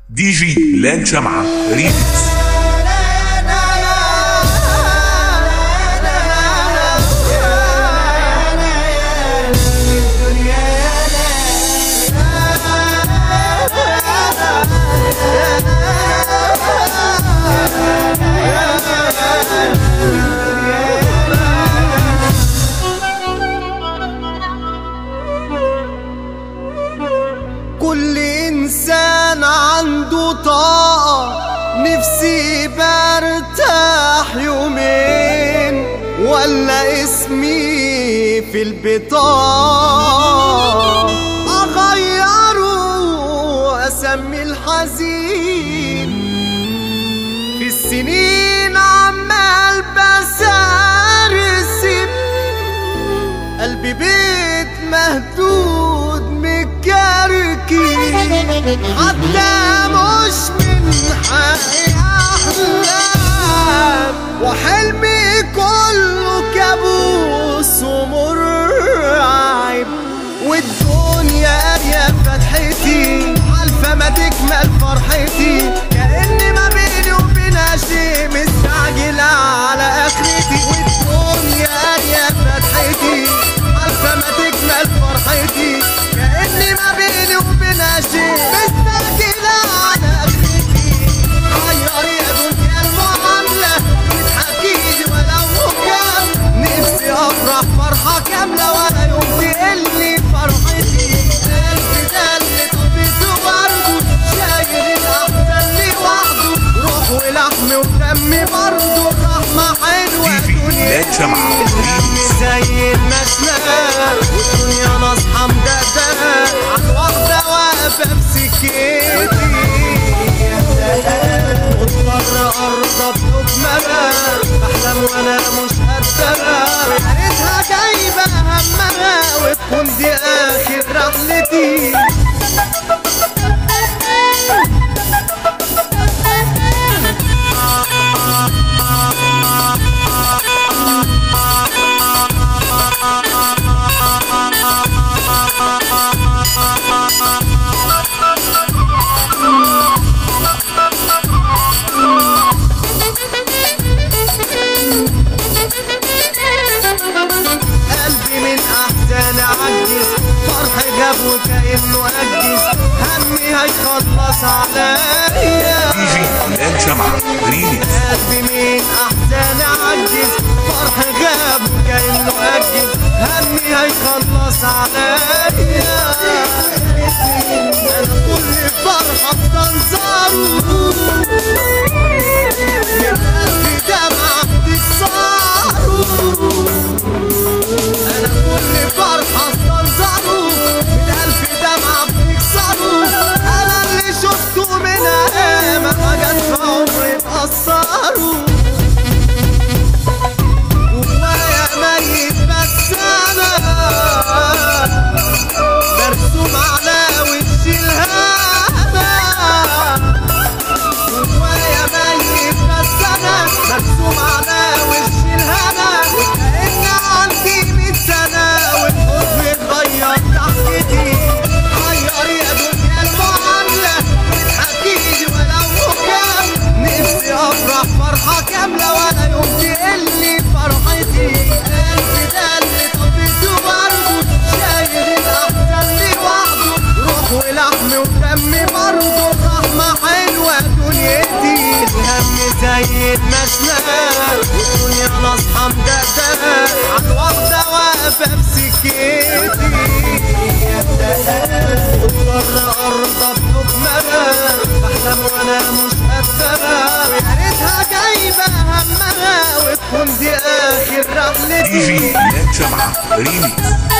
دي جي لان شمعة ريميكس كل انسان عنده طاقة نفسي برتاح يومين ولا اسمي في البطاقة اغيره واسمي الحزين في السنين عمال بسرسب قلبي بيت مهدود مكركي حتى مش من حقي احلام وحلمي كله كابوس ومرعب والدنيا يا فتحتي عارفه ما تكمل فرحتي كأن ما بيني وبينها شيء مستعجل على اخرتي والدنيا يا فتحتي عارفه ما تكمل فرحتي كأن ما بيني وبينها شيء مستعجل على اخرتي غير يا دنيا المعامله بتحكيلي ولو كان نفسي افرح فرحه كامله ولا يوم تقلي فرحتي قلبي ده اللي طبيته برضه شايل الاحزان لوحده روح ولحم ودم برضه الرحمه حلوه دي جي لان شمعة ريميكس زي المشنقة والدنيا ناصحة مدقدقة على الواحدة واقفة بسكتي مضطر أرضى بحكمها بحلم وأنا مش قدها يا ريتها جايبة همها وتكون دي آخر رحلتي قلبي من احزان عجز فرح جاب وكأنه أجز همي هيخلص عليا دي جي لان شمعة ريميكس قلبي من احزان عجز فرح جاب وكأنه أجز همي هيخلص عليا انا كل فرحة بتنظره من قلبي دمعة بتكسره انا كل فرحه استنظره من الف دمعه بتكسره انا اللي شفته منها ما حاجات في عمري اتأثروا وجوايا ميت بس انا مرسوم على وشي الهنا وجوايا ميت بس انا مرسوم على وشي الهنا وكأن عندي ميت سنة والحب اتغير ضحكتي غير يا دنيا المعاملة بتحكيلي ولو كان نفسي افرح فرحة كاملة ولا يوم تقلي فرحتي قلبي ده اللي طبيته برضه شايل الاحزان لوحده روح ولحم ودم برضه الرحمة حلوة دنيتي الهم زي المشنقة والدنيا ناصحة مدقدقة على الواحدة واقفة بسكتي مضطر أرضى بحكمها بحلم وأنا مش قدها يا ريتها جايبة همها وتكون دي آخر دي جي رحلتي لان شمعة ريميكس